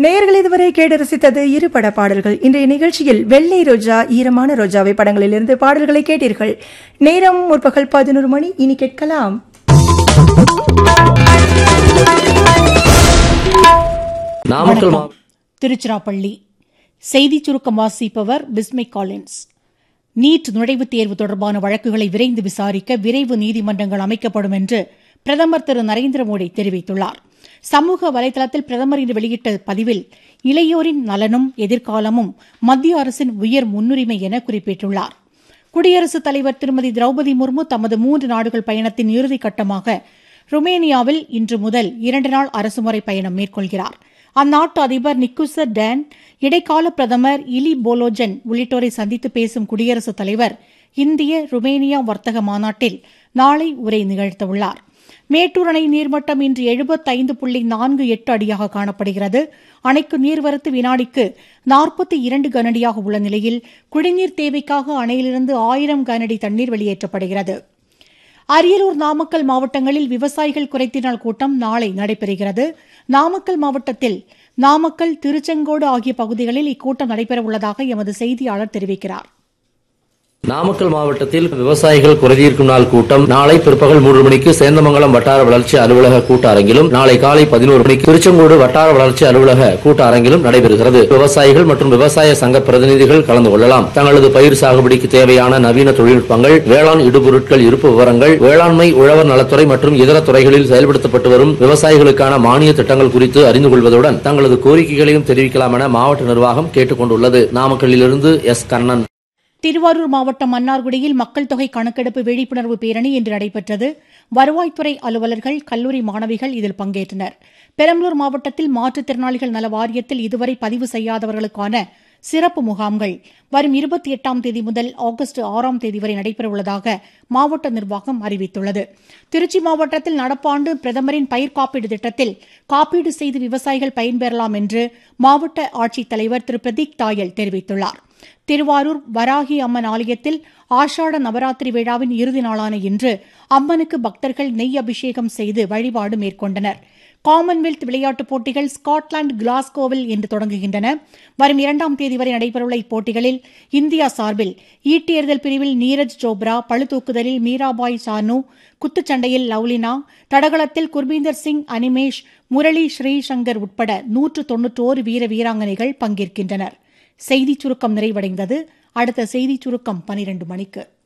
நேயர்கள் இதுவரை கேட்டு ரசித்தது இரு பட பாடல்கள் இன்றைய நிகழ்ச்சியில் வெள்ளை ரோஜா ஈரமான ரோஜாவை படங்களிலிருந்து பாடல்களை கேட்டீர்கள் நேரம் முற்பகல் பதினோரு மணி இனி கேட்கலாம் நாமக்கல் வணக்கம். திருச்சிராப்பள்ளி செய்தி சுருக்கம் வாசிப்பவர் பிஸ்மிக் காலின்ஸ் நீட் நுழைவுத் தேர்வு தொடர்பான வழக்குகளை விரைந்து விசாரிக்க விரைவு நீதிமன்றங்கள் அமைக்கப்படும் என்று பிரதமர் திரு நரேந்திர மோடி தெரிவித்துள்ளார் சமூக வலைதளத்தில் பிரதமர் இன்று வெளியிட்ட பதிவில் இளையோரின் நலனும் எதிர்காலமும் மத்திய அரசின் உயர் முன்னுரிமை என குறிப்பிட்டுள்ளார் குடியரசுத் தலைவர் திருமதி திரௌபதி முர்மு தமது மூன்று நாடுகள் பயணத்தின் இறுதிக் கட்டமாக ருமேனியாவில் இன்று முதல் இரண்டு நாள் அரசுமுறை பயணம் மேற்கொள்கிறார் அந்நாட்டு அதிபர் நிக்குசர் டேன் இடைக்கால பிரதமர் இலி போலோஜன் உள்ளிட்டோரை சந்தித்து பேசும் குடியரசுத் தலைவர் இந்திய ருமேனியா வர்த்தக மாநாட்டில் நாளை உரை நிகழ்த்தவுள்ளார் மேட்டூர் அணை நீர்மட்டம் இன்று எழுபத்தைந்து புள்ளி நான்கு எட்டு அடியாக காணப்படுகிறது அணைக்கு நீர்வரத்து வினாடிக்கு நாற்பத்தி இரண்டு கனஅடியாக உள்ள நிலையில் குடிநீர் தேவைக்காக அணையிலிருந்து ஆயிரம் கனஅடி தண்ணீர் வெளியேற்றப்படுகிறது அரியலூர் நாமக்கல் மாவட்டங்களில் விவசாயிகள் குறைத்தினால் கூட்டம் நாளை நடைபெறுகிறது நாமக்கல் மாவட்டத்தில் நாமக்கல் திருச்செங்கோடு ஆகிய பகுதிகளில் இக்கூட்டம் நடைபெறவுள்ளதாக எமது செய்தியாளர் தெரிவிக்கிறார் நாமக்கல் மாவட்டத்தில் விவசாயிகள் குறைதீர்க்கும் நாள் கூட்டம் நாளை பிற்பகல் மூன்று மணிக்கு சேந்தமங்கலம் வட்டார வளர்ச்சி அலுவலக கூட்ட அரங்கிலும் நாளை காலை பதினோரு மணிக்கு திருச்செங்கோடு வட்டார வளர்ச்சி அலுவலக கூட்ட அரங்கிலும் நடைபெறுகிறது விவசாயிகள் மற்றும் விவசாய சங்க பிரதிநிதிகள் கலந்து கொள்ளலாம் தங்களது பயிர் சாகுபடிக்கு தேவையான நவீன தொழில்நுட்பங்கள் வேளாண் இடுபொருட்கள் இருப்பு விவரங்கள் வேளாண்மை உழவர் நலத்துறை மற்றும் இதர துறைகளில் செயல்படுத்தப்பட்டு வரும் விவசாயிகளுக்கான மானிய திட்டங்கள் குறித்து அறிந்து கொள்வதுடன் தங்களது கோரிக்கைகளையும் தெரிவிக்கலாம் என மாவட்ட நிர்வாகம் கேட்டுக் கொண்டுள்ளது நாமக்கல்லிலிருந்து எஸ் கண்ணன் திருவாரூர் மாவட்டம் மன்னார்குடியில் மக்கள் தொகை கணக்கெடுப்பு விழிப்புணர்வு பேரணி இன்று நடைபெற்றது வருவாய்த்துறை அலுவலர்கள் கல்லூரி மாணவிகள் இதில் பங்கேற்றனர் பெரம்பலூர் மாவட்டத்தில் மாற்றுத்திறனாளிகள் நல வாரியத்தில் இதுவரை பதிவு செய்யாதவர்களுக்கான சிறப்பு முகாம்கள் வரும் இருபத்தி எட்டாம் தேதி முதல் ஆகஸ்ட் ஆறாம் தேதி வரை நடைபெறவுள்ளதாக மாவட்ட நிர்வாகம் அறிவித்துள்ளது திருச்சி மாவட்டத்தில் நடப்பாண்டு பிரதமரின் பயிர் காப்பீடு திட்டத்தில் காப்பீடு செய்து விவசாயிகள் பயன்பெறலாம் என்று மாவட்ட ஆட்சித்தலைவர் திரு பிரதீக் தாயல் தெரிவித்துள்ளார் திருவாரூர் வராகி அம்மன் ஆலயத்தில் ஆஷாட நவராத்திரி விழாவின் இறுதி நாளான இன்று அம்மனுக்கு பக்தர்கள் நெய் அபிஷேகம் செய்து வழிபாடு மேற்கொண்டனர் காமன்வெல்த் விளையாட்டுப் போட்டிகள் ஸ்காட்லாந்து கிளாஸ்கோவில் இன்று தொடங்குகின்றன வரும் இரண்டாம் தேதி வரை நடைபெறவுள்ள இப்போட்டிகளில் இந்தியா சார்பில் ஈட்டியெறிதல் பிரிவில் நீரஜ் சோப்ரா பளுதூக்குதலில் மீராபாய் சானு குத்துச்சண்டையில் லவ்லினா தடகளத்தில் குர்பீந்தர் சிங் அனிமேஷ் முரளி ஸ்ரீசங்கர் உட்பட நூற்று தொன்னூற்றோரு வீர வீராங்கனைகள் பங்கேற்கின்றனர் செய்திச் சுருக்கம் நிறைவடைந்தது அடுத்த செய்திச் சுருக்கம் பனிரெண்டு மணிக்கு